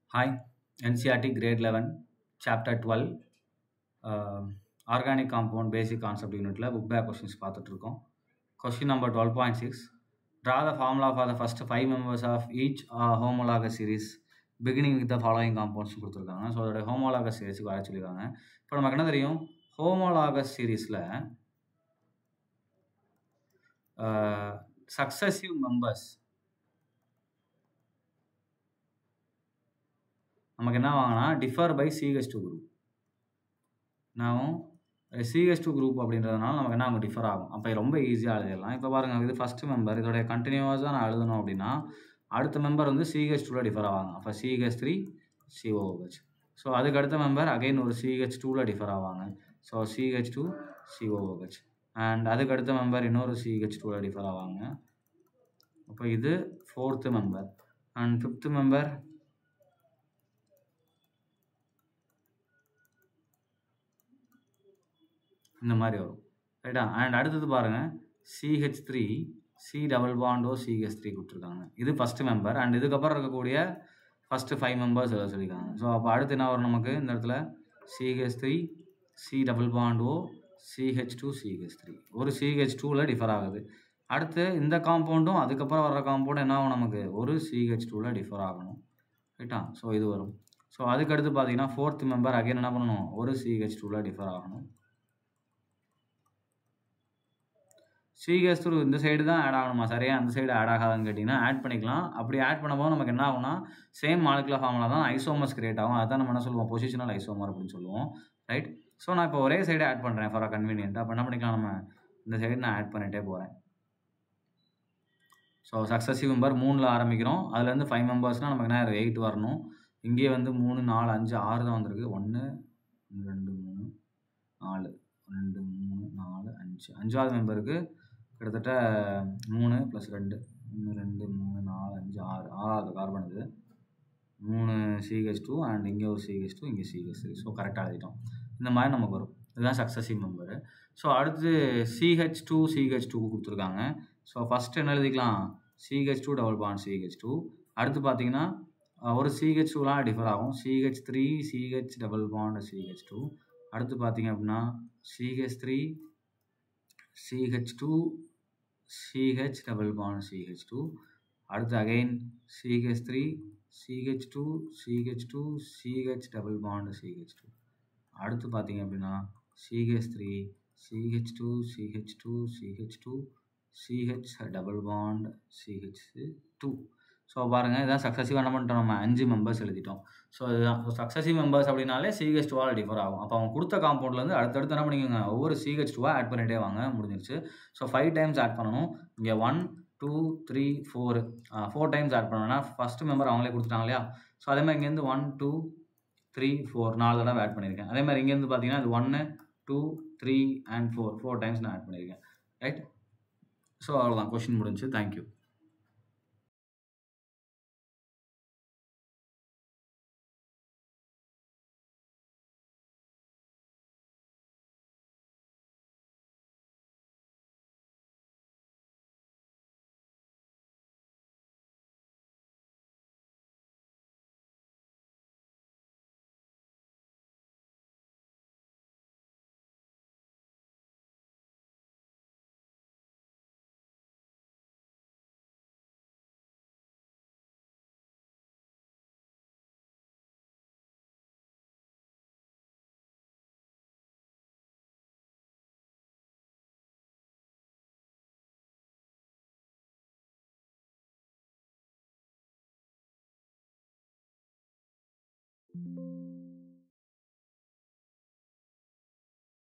Hi, NCERT Grade 11, Chapter 12, uh, Organic Compound Basic Concept Unitல book back questions பார்த்துட்டு இருக்கோம் Question number 12.6 Draw the formula for the first five members of each uh, homologous series beginning with the following compounds கொடுத்துருக்காங்க so அதோட homologous சீரிஸுக்கு வர சொல்லியிருக்காங்க இப்போ நமக்கு என்ன தெரியும் ஹோமோலாகஸ் சீரீஸில் சக்சஸிவ் மெம்பர்ஸ் நமக்கு என்ன வாங்கினா differ by C H two group நான் சிஹெச் டூ குரூப் அப்படின்றதுனால நமக்கு என்ன அவங்க டிஃபர் ஆகும் அப்போ ரொம்ப ஈஸியாக எழுதிடலாம் இப்போ பாருங்கள் இது ஃபஸ்ட்டு மெம்பர் இதோடைய கண்டினியூஸாக நான் எழுதணும் அப்படின்னா அடுத்த மெம்பர் வந்து சிஹெச் டூவில் டிஃபர் ஆவாங்க அப்போ சிஹெச் த்ரீ சிஓஹெச் ஸோ அதுக்கு அடுத்த மெம்பர் அகைன் ஒரு சிஹெச் டூவில் டிஃபர் ஆவாங்க so C H two C O H and அதுக்கு அடுத்த மெம்பர் இன்னொரு சிஹெச் டூவில் டிஃபர் ஆவாங்க அப்போ இது fourth member and fifth member இந்த மாதிரி வரும் ரைட்டா அண்ட் அடுத்தது பாருங்கள் சிஹெச் த்ரீ சி டபுள் பாண்டோ சிஹெச் த்ரீ கொடுத்துருக்காங்க இது ஃபஸ்ட்டு மெம்பர் அண்ட் இதுக்கப்புறம் இருக்கக்கூடிய ஃபஸ்ட்டு ஃபைவ் மெம்பர்ஸ் எழுத சொல்லியிருக்காங்க ஸோ அப்போ அடுத்து என்ன வரும் நமக்கு இந்த இடத்துல சிஹெச் த்ரீ சி டபுள் பாண்டோ சிஹெச் டூ சிஹெச் த்ரீ ஒரு சிஹெச் டூவில் டிஃபர் ஆகுது அடுத்து இந்த காம்பவுண்டும் அதுக்கப்புறம் வர்ற காம்பவுண்டும் என்ன ஆகும் நமக்கு ஒரு சிஹெச் டூவில் டிஃபர் ஆகணும் ரைட்டா ஸோ இது வரும் ஸோ அதுக்கடுத்து பார்த்தீங்கன்னா ஃபோர்த் மெம்பர் அகைன் என்ன பண்ணணும் ஒரு சிஹெச் டூவில் டிஃபர் ஆகணும் சிஹெச் டூ இந்த சைடு தான் ஆட் ஆகணுமா சரியா அந்த சைடு ஆட் ஆகாதுன்னு கேட்டிங்கன்னா ஆட் பண்ணிக்கலாம் அப்படி ஆட் பண்ணும்போது நமக்கு என்ன ஆகும்னா சேம் மாலிகுலர் ஃபார்முலா தான் ஐசோமர்ஸ் கிரியேட் ஆகும் அதான் நம்ம என்ன சொல்லுவோம் பொசிஷனல் ஐசோமர் அப்படின்னு சொல்லுவோம் ரைட் ஸோ நான் இப்போ ஒரே சைடு ஆட் பண்ணுறேன் ஃபார் அ கன்வீனியன்ட் அப்போ என்ன பண்ணிக்கலாம் நம்ம இந்த சைடு நான் ஆட் பண்ணிகிட்டே போகிறேன் ஸோ சக்ஸஸிவ் மெம்பர் மூணில் ஆரம்பிக்கிறோம் அதுலேருந்து ஃபைவ் மெம்பர்ஸ்னால் நமக்கு என்ன எயிட் வரணும் இங்கேயே வந்து மூணு நாலு அஞ்சு ஆறு தான் வந்திருக்கு ஒன்று ரெண்டு மூணு நாலு ரெண்டு மூணு நாலு அஞ்சு அஞ்சாவது மெம்பருக்கு கிட்டத்தட்ட மூணு ப்ளஸ் ரெண்டு ஒன்று ரெண்டு மூணு நாலு அஞ்சு ஆறு ஆறாவது கார்பன் இது மூணு சிஹெச் டூ அண்ட் இங்கே ஒரு சிஹெச் டூ இங்கே சிஹெச் த்ரீ ஸோ கரெக்டாக எழுதிட்டோம் இந்த மாதிரி நமக்கு வரும் இதுதான் சக்ஸஸிவ் மெம்பரு ஸோ அடுத்து சிஹெச் டூ சிஹெச் டூ கொடுத்துருக்காங்க ஸோ ஃபஸ்ட்டு என்ன எழுதிக்கலாம் C H two double bond C H two அடுத்து பார்த்தீங்கன்னா ஒரு சிஹெச் டூலாம் டிஃபர் ஆகும் C H three C H double bond C H two அடுத்து பார்த்தீங்க அப்படின்னா C H three C H two C H double bond C H two அடுத்து again C H three C H two C H two C H double bond C H two அடுத்து பார்த்தீங்க அப்படின்னா C H three C H two C H two C H two C H double bond C H two so பாருங்கள் இதான் successive என்ன பண்ணிட்டோம் நம்ம அஞ்சு மெம்பர்ஸ் எழுதிட்டோம் ஸோ இதுதான் ஸோ சக்ஸஸிவ் மெம்பர்ஸ் அப்படின்னாலே சிஹெச் டூவால் டிஃபர் ஆகும் அப்போ அவங்க கொடுத்த காம்பவுண்ட்லேருந்து அடுத்தடுத்து என்ன பண்ணிக்கோங்க ஒவ்வொரு சிஹெச் டூவாக ஆட் பண்ணிகிட்டே வாங்க முடிஞ்சிருச்சு ஸோ ஃபைவ் டைம்ஸ் ஆட் பண்ணணும் இங்கே one two three four four times add பண்ணணும்னா ஃபஸ்ட்டு மெம்பர் அவங்களே கொடுத்துட்டாங்க இல்லையா ஸோ அதே மாதிரி இங்கேருந்து ஒன் டூ த்ரீ ஃபோர் நாலு தடவை ஆட் பண்ணியிருக்கேன் அதே மாதிரி இங்கேருந்து பார்த்தீங்கன்னா இது ஒன்று two three and four four times நான் ஆட் பண்ணியிருக்கேன் ரைட் ஸோ அவ்வளோதான் கொஷின் முடிஞ்சு தேங்க்யூ thank you